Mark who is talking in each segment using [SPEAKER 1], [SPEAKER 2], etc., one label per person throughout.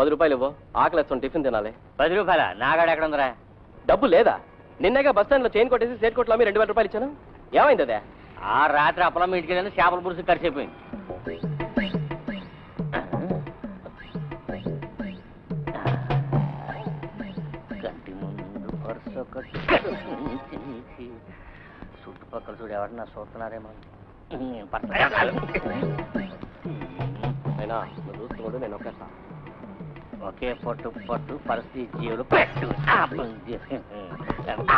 [SPEAKER 1] పది రూపాయలు ఇవ్వు ఆకలి వేస్తుంది టిఫిన్ తినాలి
[SPEAKER 2] పది రూపాయల నాగాడు ఎక్కడ ఉందిరా
[SPEAKER 1] డబ్బు లేదా నిన్నగా బస్ స్టాండ్ లో చైన్ కొట్టేసి సేట్ కొట్లో మీ రెండు వేల రూపాయలు ఇచ్చాను ఏమైంది అదే
[SPEAKER 2] ఆ రాత్రి అప్పలం మీ ఇంటికి వెళ్ళి చేపల పులుసు కరిసిపోయింది కంటి ముందు పర్సు ఒకటి తీసి, చుట్టుపక్కల చూడు ఎవరన్నా చూస్తున్నారేమో పర్సు
[SPEAKER 1] అయినా నువ్వు చూస్తున్నాడు నేను ఒకేసా
[SPEAKER 2] ఒకే పొట్టు పొట్టు పరిస్థితి జీవులు పెట్టు ఆ, పుంజి. ఆ.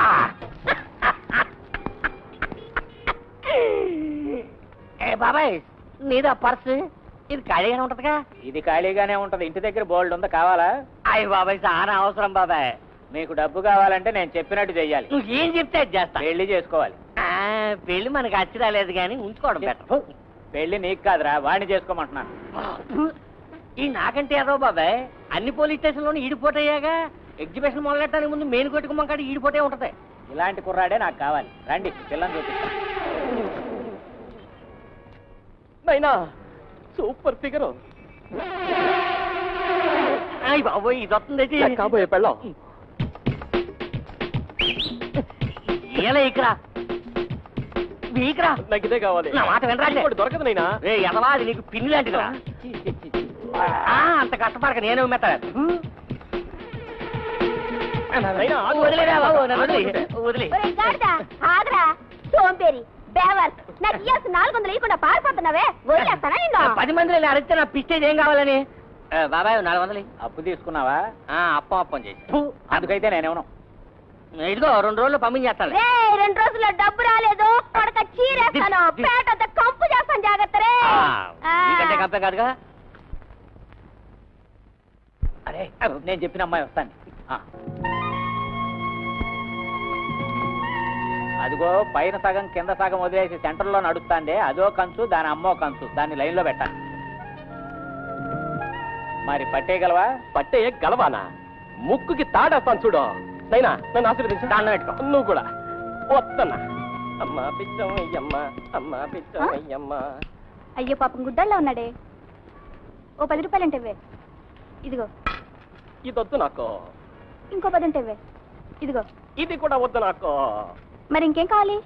[SPEAKER 2] ఏ బాబాయ్ నీదా పర్సు ఇది ఖాళీగానే ఉంటదిగా
[SPEAKER 3] ఇది ఖాళీగానే ఉంటది ఇంటి దగ్గర బోల్డ్ ఉందా కావాలా
[SPEAKER 2] అయ్యి బాబాయ్ చాలా అవసరం బాబాయ్
[SPEAKER 3] మీకు డబ్బు కావాలంటే నేను చెప్పినట్టు చెయ్యాలి
[SPEAKER 2] నువ్వు ఏం చెప్తే అది చేస్తా
[SPEAKER 3] పెళ్లి చేసుకోవాలి
[SPEAKER 2] ఆ, పెళ్లి మనకి అచ్చి రాలేదు కానీ ఉంచుకోవడం బెటర్
[SPEAKER 3] పెళ్లి నీకు కాదురా వాడిని చేసుకోమంటున్నాను
[SPEAKER 2] ఈ నాకంటే ఏదో బాబాయ్ అన్ని పోలీస్ స్టేషన్లోనే ఈడిపోటయ్యాగా ఎగ్జిబిషన్ మొదలెట్టడానికి ముందు మెయిన్ కొట్టుకుమ్మ కాడ ఈడిపోటే ఉంటది
[SPEAKER 3] ఇలాంటి కుర్రాడే నాకు కావాలి రండి పిల్లని చూపిస్తా
[SPEAKER 1] నైనా సూపర్ ఫిగర్
[SPEAKER 2] అయ్యి బాబోయ్ ఇది వస్తుంది
[SPEAKER 1] కాబోయే పెళ్ళం
[SPEAKER 2] ఏలా ఇక్కడ వీకరా
[SPEAKER 1] నాకు ఇదే కావాలి
[SPEAKER 2] నా మాట వినరా అంటే?
[SPEAKER 1] ఇంకోటి దొరకదు నైనా
[SPEAKER 2] రే ఎదవా అది నీకు పిన్ని లాంటిదిరా ఆ, అంత కష్టపడక నేనే ఉమ్మెత్తా
[SPEAKER 1] నైనా, ఆగు.
[SPEAKER 2] వదిలేరా బాబు నన్ను వదిలే
[SPEAKER 1] ఆగు.
[SPEAKER 2] వదిలే
[SPEAKER 4] ఒరేయ్ గాడిద, ఆగరా సోంపేరి బేవర్ నాకు ఇయ్యాల్సిన నాలుగు వందలు ఇవ్వకుండా పారిపోతున్నావే వదిలేస్తానా నిన్ను
[SPEAKER 2] పది మందిలో ఇలా అడిగితే నా పిచ్చేది ఏం కావాలని ఆ, బాబాయ్ నాలుగు వందలు ఇయ్యి.
[SPEAKER 3] అప్పు తీసుకున్నావా
[SPEAKER 2] ఆ, అప్పం అప్పం చేసి
[SPEAKER 3] ఫు, అందుకైతే నేనేమను
[SPEAKER 2] ఇదిగో రెండు రోజులు పంపించేస్తాను
[SPEAKER 4] రే రెండు రోజుల్లో డబ్బు రాలేదు కొడక చీరేస్తాను పేట అంతా కంపు చేస్తాను జాగ్రత్త రే ఆ.
[SPEAKER 2] నీకంటే కంపే కాదుగా
[SPEAKER 3] అరే నేను చెప్పిన అమ్మాయి వస్తాను ఆ. అదిగో పైన సగం కింద సగం వదిలేసి సెంటర్లో నడుస్తాండే అదో కంచు దాని అమ్మో కంచు దాన్ని లైన్లో పెట్టాలి మరి పట్టేయగలవా
[SPEAKER 1] పట్టే గలవానా ముక్కుకి తాడేస్తాను చూడు నైనా నన్ను ఆశీర్వదించు
[SPEAKER 2] దండం పెట్టుకో.
[SPEAKER 1] నువ్వు కూడా వస్తున్నా అమ్మా పిచ్చం అయ్యమ్మ అమ్మా పిచ్చం
[SPEAKER 4] ఆ?
[SPEAKER 1] అయ్యమ్మ
[SPEAKER 4] అయ్యో పాపం గుడ్డల్లో ఉన్నాడే ఓ పది రూపాయలు అంటే ఇవ్వే. ఇదిగో
[SPEAKER 1] ఇదొద్దు నాకు
[SPEAKER 4] ఇంకో పది అంటే ఇవ్వే. ఇదిగో
[SPEAKER 1] ఇది కూడా వద్దు నాకు
[SPEAKER 4] మరి ఇంకేం కావాలి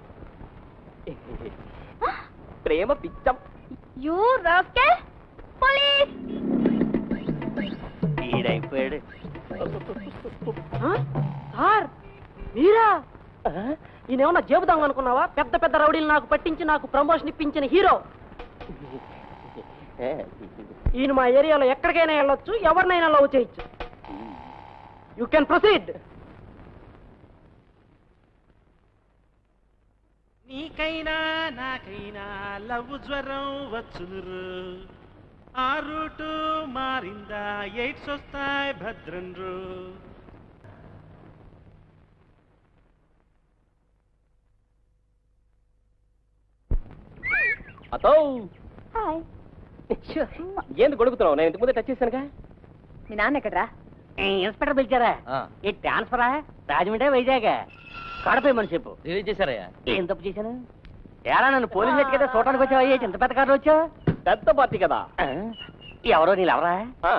[SPEAKER 1] ప్రేమ పిచ్చం
[SPEAKER 4] యూ రాస్కెల్ పోలీస్
[SPEAKER 2] ఈడైపోయాడు
[SPEAKER 5] సార్ మీరా ఈయనేమన్నా జేబుదాం అనుకున్నావా పెద్ద పెద్ద రౌడీలు నాకు పట్టించి నాకు ప్రమోషన్ ఇప్పించిన హీరో ఈయన మా ఏరియాలో ఎక్కడికైనా వెళ్ళొచ్చు ఎవరినైనా లవ్ చేయొచ్చు యూ కెన్ ప్రొసీడ్
[SPEAKER 6] నీకైనా నాకైనా లవ్ జ్వరం వచ్చునురు ఆ రూటు మారిందా ఎయిడ్స్ వస్తాయి భద్రండ్రు
[SPEAKER 1] అతో
[SPEAKER 4] హాయ్
[SPEAKER 1] ఏంది గొడుగుతున్నావు నేను ఇంతకు ముందే టచ్ చేశానుగా
[SPEAKER 4] మీ నాన్న ఎక్కడరా
[SPEAKER 2] ఇన్స్పెక్టర్ పిలిచారా ఈ ట్రాన్స్ఫరా రాజమండ్రి వైజాగ్ కడపే మని చెప్పు
[SPEAKER 1] రిలీజ్ చేశారయ్యా
[SPEAKER 2] ఏం తప్పు చేశాను ఎలా నన్ను పోలీసు ఎట్టి కదా చూడటానికి వచ్చావు అయ్యే ఇంత పెద్ద కార్లు వచ్చావు
[SPEAKER 1] పెద్ద పార్టీ కదా
[SPEAKER 2] ఎవరో నీళ్ళు ఎవరా
[SPEAKER 1] ఆ.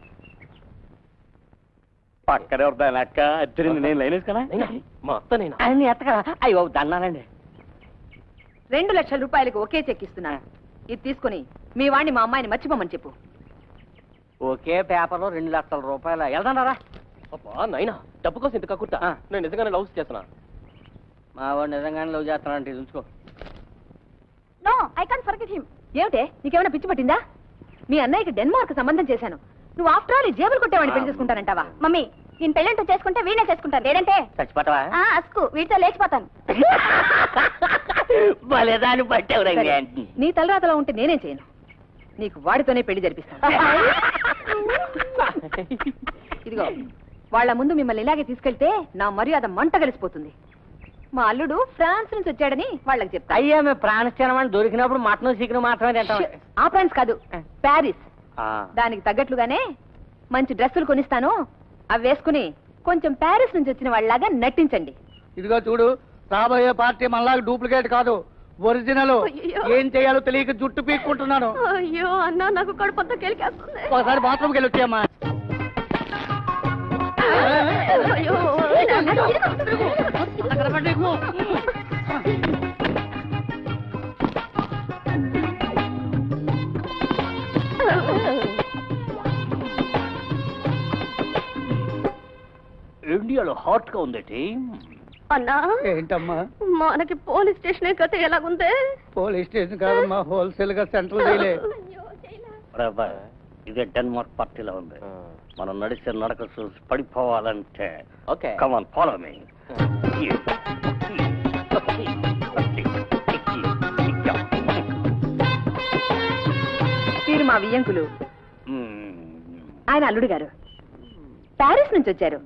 [SPEAKER 2] పక్కనే ఉంటా అక్క అద్దరింది నేను లైన్ వేసుకున్నా
[SPEAKER 1] నైనా, మా అత్త నైనా
[SPEAKER 2] అన్ని ఎత్తకరా అయ్యో దన్నానండి
[SPEAKER 7] రెండు లక్షల రూపాయలకు ఒకే చెక్ ఇస్తున్నాను ఇది తీసుకుని మీ వాణ్ణి మా అమ్మాయిని మర్చిపోమని చెప్పు
[SPEAKER 2] ఒకే పేపర్లో రెండు లక్షల రూపాయలు వెళ్దాం
[SPEAKER 1] అబ్బా నైనా డబ్బు కోసం ఇంత కక్కుర్తా
[SPEAKER 2] ఆ.
[SPEAKER 1] నేను నిజంగానే లవ్ చేస్తున్నా
[SPEAKER 2] మా వాడు నిజంగానే లవ్ చేస్తున్నాడంటే ఇది ఉంచుకో
[SPEAKER 4] no I can't forget him
[SPEAKER 7] ఏమిటే నీకేమైనా పిచ్చి పట్టిందా మీ అన్నయ్యకి డెన్మార్క్ సంబంధం చేశాను నువ్వు ఆఫ్టర్ ఆల్ ఈ జేబులు కొట్టేవాడిని పెళ్లి చేసుకుంటానంటావా
[SPEAKER 4] మమ్మీ నేను పెళ్ళంటూ చేసుకుంటే వీణే చేసుకుంటాను లేదంటే
[SPEAKER 2] చచ్చిపోతావా
[SPEAKER 4] ఆ, అస్కు వీటితో లేచిపోతాను
[SPEAKER 2] భలేదాన్ని పట్టావు
[SPEAKER 7] సరే, నీ తలరాతలో ఉంటే నేనేం చేయను నీకు వాడితోనే పెళ్లి జరిపిస్తాను ఇదిగో వాళ్ళ ముందు మిమ్మల్ని ఇలాగే తీసుకెళ్తే నా మర్యాద మంట కలిసిపోతుంది మా అల్లుడు ఫ్రాన్స్ నుంచి వచ్చాడని వాళ్ళకి చెప్తా
[SPEAKER 2] అయ్యా మేము ప్రాణస్థానం అని దొరికినప్పుడు మటన్ చికెన్ మాత్రమే తింటాం
[SPEAKER 7] ఆ ఫ్రాన్స్ కాదు ప్యారిస్
[SPEAKER 2] ఆ.
[SPEAKER 7] దానికి తగ్గట్లుగానే మంచి డ్రెస్సులు కొనిస్తాను అవి వేసుకుని కొంచెం ప్యారిస్ నుంచి వచ్చిన వాళ్ళలాగా నటించండి
[SPEAKER 8] ఇదిగో చూడు రాబోయే పార్టీ మనలాగా డూప్లికేట్ కాదు ఒరిజినల్
[SPEAKER 4] అయ్యయ్యో.
[SPEAKER 8] ఏం చేయాలో తెలియక జుట్టు పీక్కుంటున్నాను
[SPEAKER 4] అయ్యో అన్న నాకు కడుపంతా కెలికేస్తుంది
[SPEAKER 8] ఒకసారి బాత్రూమ్కి వెళ్ళి వచ్చాయమ్మా
[SPEAKER 2] ఇండియాలో హాట్ గా ఉందటి
[SPEAKER 4] అన్నా
[SPEAKER 8] ఏంటమ్మా
[SPEAKER 4] మనకి పోలీస్ స్టేషన్ కథ ఎలాగుందే
[SPEAKER 8] పోలీస్ స్టేషన్ కాదమ్మా హోల్సేల్ గా సెంట్రల్ జైలే
[SPEAKER 2] ప్రభా ఇదే డెన్మార్క్ పార్టీలో ఉంది మనం నడిచే నడక చూసి పడిపోవాలంటే
[SPEAKER 1] ఓకే
[SPEAKER 2] కమాన్ ఫాలో మీ
[SPEAKER 7] మీరు మా వియ్యంకులు ఆయన అల్లుడు గారు ప్యారిస్ నుంచి వచ్చారు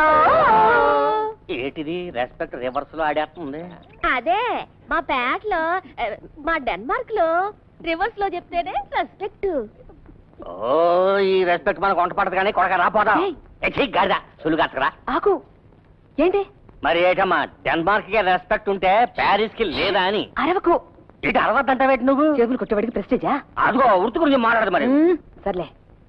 [SPEAKER 2] ఏటిది రెస్పెక్ట్ రివర్స్ లో ఆడేస్తుంది
[SPEAKER 4] అదే మా ప్యాక్ లో ఆ, మా డెన్మార్క్ లో రివర్స్ లో చెప్తేనే రెస్పెక్ట్
[SPEAKER 2] ఓ ఈ రెస్పెక్ట్ మనకు వంట పడదు కానీ కొడక రాపోదా
[SPEAKER 7] ఏయ్.
[SPEAKER 2] గాడిద సులుగాతరా
[SPEAKER 7] ఆకు ఏంటి
[SPEAKER 2] మరి ఏటమ్మా డెన్మార్క్ కి రెస్పెక్ట్ ఉంటే ప్యారిస్ కి లేదా అని
[SPEAKER 7] అరవకు
[SPEAKER 2] ఇటు అరవద్దంటావేటి నువ్వు
[SPEAKER 7] చెవులు కొట్టబడికి ప్రెస్టేజా
[SPEAKER 2] అదిగో వృత్తి గురించి మాట్లాడదు మరి
[SPEAKER 7] మ్మ్, సర్లే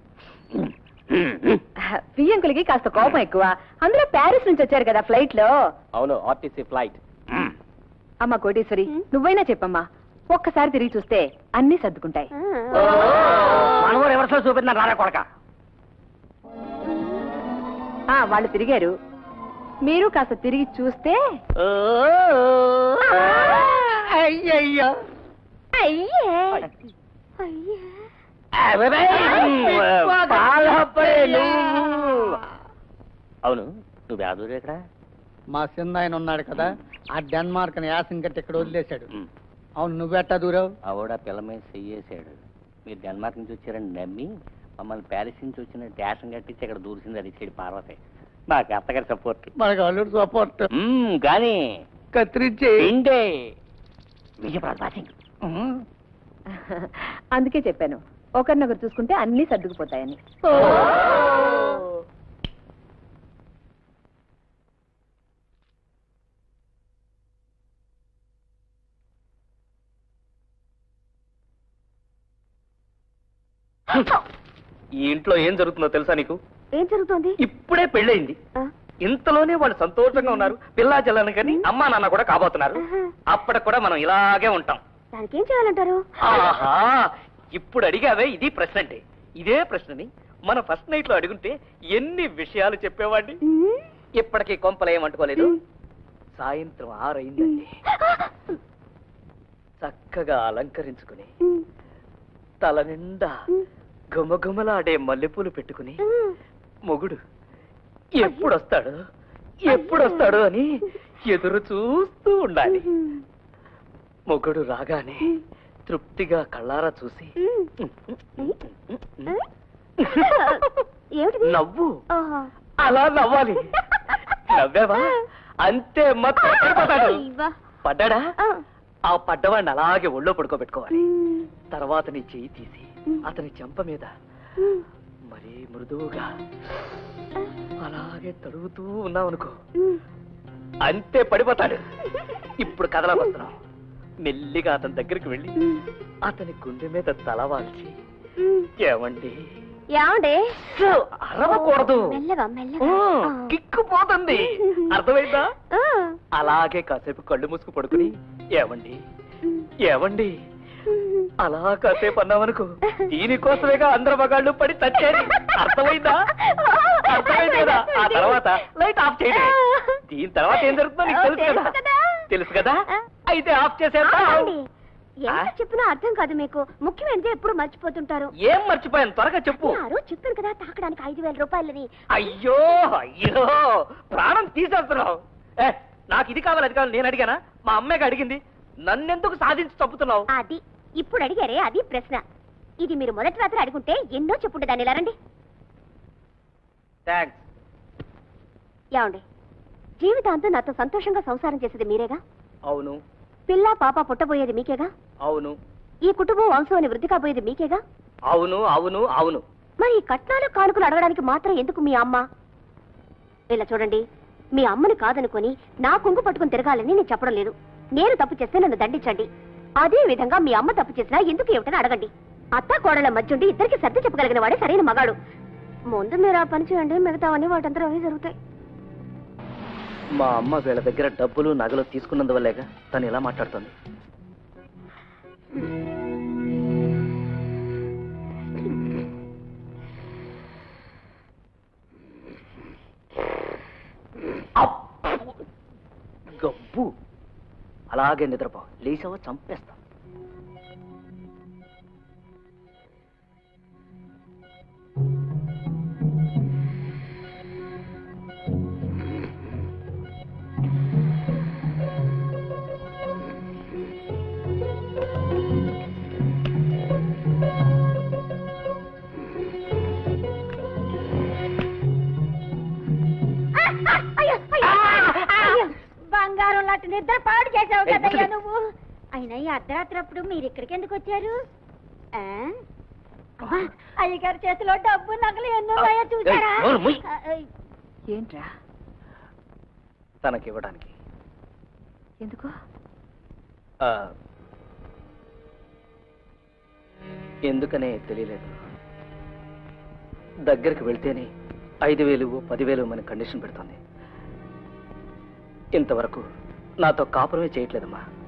[SPEAKER 7] వియ్యంకులకి కాస్త కోపం ఎక్కువ అందులో ప్యారిస్ నుంచి వచ్చారు కదా ఫ్లైట్ లో
[SPEAKER 1] అవును ఆర్టీసీ ఫ్లైట్
[SPEAKER 7] అమ్మ కోటేశ్వరి నువ్వైనా చెప్పమ్మా ఒక్కసారి తిరిగి చూస్తే అన్ని సర్దుకుంటాయి
[SPEAKER 2] మనము రివర్స్ లో చూపిద్దాం రారా కొడక
[SPEAKER 7] ఆ వాళ్ళు తిరిగారు మీరు కాస్త తిరిగి చూస్తే
[SPEAKER 2] అయ్యయ్యో
[SPEAKER 4] అయ్యే అయ్యే
[SPEAKER 2] అవును నువ్వు యాదూరు ఎక్కడ
[SPEAKER 8] మా చిన్న ఆయన ఉన్నాడు కదా ఆ డెన్మార్క్ ని యాసం కట్టి ఇక్కడ వదిలేశాడు అవును నువ్వెట్టా దూరావు
[SPEAKER 2] ఆవిడ పిల్ల మీద చెయ్యేశాడు మీరు డెన్మార్క్ నుంచి వచ్చారని నమ్మి మమ్మల్ని ప్యారిస్ నుంచి వచ్చిన డాషన్ కట్టించి ఇక్కడ దూరిసింది అది చెడి పార్వతి నాకు అత్తగారి సపోర్ట్
[SPEAKER 8] మనకు అల్లుడు సపోర్ట్
[SPEAKER 2] కానీ
[SPEAKER 8] కత్తిరించి
[SPEAKER 2] ఇండే విజయప్రద సింగ్
[SPEAKER 7] అందుకే చెప్పాను ఒకరినొకరు చూసుకుంటే అన్ని సర్దుకుపోతాయని
[SPEAKER 1] ఈ ఇంట్లో ఏం జరుగుతుందో తెలుసా నీకు
[SPEAKER 4] ఏం జరుగుతోంది
[SPEAKER 1] ఇప్పుడే పెళ్ళయింది
[SPEAKER 4] ఆ,
[SPEAKER 1] ఇంతలోనే వాళ్ళు సంతోషంగా ఉన్నారు పిల్లా జల్లని కానీ అమ్మా నాన్న కూడా కాబోతున్నారు అప్పటికి కూడా మనం ఇలాగే ఉంటాం
[SPEAKER 4] దానికి ఏం చేయాలంటారు
[SPEAKER 1] ఆహా ఇప్పుడు అడిగావే ఇది ప్రశ్న అంటే ఇదే ప్రశ్నని మన ఫస్ట్ నైట్ లో అడుగుంటే ఎన్ని విషయాలు చెప్పేవాడిని
[SPEAKER 4] ఉమ్,
[SPEAKER 1] ఇప్పటికీ కొంపలు ఏమంటుకోలేదు సాయంత్రం ఆరైందండి చక్కగా అలంకరించుకుని
[SPEAKER 4] ఉమ్,
[SPEAKER 1] తల నిండా గుమగుమలాడే మల్లెపూలు పెట్టుకుని
[SPEAKER 4] ఉమ్.
[SPEAKER 1] మొగుడు ఎప్పుడొస్తాడు ఎప్పుడొస్తాడు అని ఎదురు చూస్తూ ఉండాలి మొగుడు రాగానే తృప్తిగా కళ్ళారా చూసి
[SPEAKER 4] ఏమిటిది
[SPEAKER 1] నవ్వు
[SPEAKER 4] ఆహా.
[SPEAKER 1] అలా నవ్వాలి నవ్వావా అంతే మొత్తం పడిపోతాడు
[SPEAKER 4] ఇవ్వ.
[SPEAKER 1] పడ్డాడా
[SPEAKER 4] ఆ.
[SPEAKER 1] ఆ పడ్డవాడిని అలాగే ఒళ్ళో పడుకోబెట్టుకోవాలి
[SPEAKER 4] ఉమ్,
[SPEAKER 1] తర్వాత నీ చెయ్యి తీసి అతని చెంప మీద
[SPEAKER 4] ఉమ్,
[SPEAKER 1] మరీ మృదువుగా అలాగే తడుగుతూ ఉన్నావనుకో
[SPEAKER 4] ఉమ్.
[SPEAKER 1] అంతే పడిపోతాడు ఇప్పుడు కదలబోతున్నాం మెల్లిగా అతని దగ్గరికి వెళ్ళి అతని గుండె మీద తల వాల్చి
[SPEAKER 4] ఉమ్.
[SPEAKER 1] ఏమండి
[SPEAKER 4] ఏమండి
[SPEAKER 1] అరవకూడదు
[SPEAKER 4] మెల్లగా మెల్లగా
[SPEAKER 1] ఓ,
[SPEAKER 4] ఆ.
[SPEAKER 1] కిక్కు పోతుంది అర్థమైందా
[SPEAKER 4] ఆ.
[SPEAKER 1] అలాగే కాసేపు కళ్ళు మూసుకు పడుకుని ఏమండి ఏమండి అలా కాసేపు అన్నామనుకో దీనికోసమేగా అందరు మగాళ్ళు పడి తచ్చేది అర్థమైందా అర్థమైంది కదా ఆ తర్వాత లైట్ ఆఫ్ చేయండి దీని తర్వాత ఏం జరుగుతుందో నీకు తెలుసు కదా
[SPEAKER 4] తెలుసు కదా.
[SPEAKER 1] తెలుసు కదా అయితే ఆఫ్ చేసేద్దాం
[SPEAKER 4] ఆగండి. ఎంత చెప్పినా అర్థం కాదు మీకు ముఖ్యమైనది ఎప్పుడు మర్చిపోతుంటారు
[SPEAKER 1] ఏం మర్చిపోయాను త్వరగా చెప్పు
[SPEAKER 4] ఆ రోజు చెప్పాను కదా తాకడానికి ఐదు వేల రూపాయలని
[SPEAKER 1] అయ్యో అయ్యో ప్రాణం తీసేస్తున్నావు ఏ, నాకు ఇది కావాలి అది కావాలి నేను అడిగానా మా అమ్మాయికి అడిగింది నన్నెందుకు సాధించి తప్పుతున్నావు
[SPEAKER 4] అది ఇప్పుడు అడిగారే అది ప్రశ్న ఇది మీరు మొదటి రాత్రి అడుగుంటే ఎన్నో చెప్పుంటే దాన్ని ఇలా రండి
[SPEAKER 1] థ్యాంక్స్
[SPEAKER 4] ఏమండి జీవితాంతం నాతో సంతోషంగా సంసారం చేసేది మీరేగా
[SPEAKER 1] అవును
[SPEAKER 4] పిల్ల పాప పుట్టబోయేది మీకేగా
[SPEAKER 1] అవును
[SPEAKER 4] ఈ కుటుంబం వంశం అని వృద్ధి కాబోయేది మీకేగా
[SPEAKER 1] అవును అవును అవును
[SPEAKER 4] మరి ఈ కట్నాలు కానుకలు అడగడానికి మాత్రం ఎందుకు మీ అమ్మ ఇలా చూడండి మీ అమ్మని కాదనుకొని నా కొంగు పట్టుకుని తిరగాలని నేను చెప్పడం లేదు నేను తప్పు చేస్తే నన్ను దండించండి అదే విధంగా మీ అమ్మ తప్పు చేసినా ఎందుకు ఏమిటని అడగండి అత్త కోడల మధ్య ఉండి ఇద్దరికి సర్ది చెప్పగలిగిన వాడే సరైన మగాడు ముందు మీరు ఆ పని చేయండి మిగతావన్నీ వాటంతా అవే జరుగుతాయి
[SPEAKER 1] మా అమ్మ వీళ్ళ దగ్గర డబ్బులు నగలు తీసుకున్నందువల్లేగా తను ఇలా మాట్లాడుతుంది అప్పు! గబ్బు అలాగే నిద్రపో లేచావో చంపేస్తా
[SPEAKER 4] బంగారం లాంటి నిద్ర పాడు చేసావు
[SPEAKER 1] ఏయ్,
[SPEAKER 4] కదయ్యా
[SPEAKER 1] ముసలి.
[SPEAKER 4] నువ్వు అయినా ఈ అర్ధరాత్రప్పుడు మీరు ఇక్కడికి ఎందుకు వచ్చారు ఆ? అబ్బా, అయ్యగారి చేతిలో డబ్బు నగలు ఎన్నున్నాయో చూసారా
[SPEAKER 1] ఏయ్, నోరు మూయ్.
[SPEAKER 4] ఆ, ఏయ్,
[SPEAKER 7] ఏంట్రా
[SPEAKER 1] తనకివ్వడానికి
[SPEAKER 7] ఎందుకు
[SPEAKER 1] ఆ, ఎందుకనే తెలియలేదు దగ్గరికి వెళ్తేనే ఐదు వేలు పదివేలు మన కండిషన్ పెడుతుంది ఇంతవరకు నాతో కాపురమే చేయట్లేదమ్మా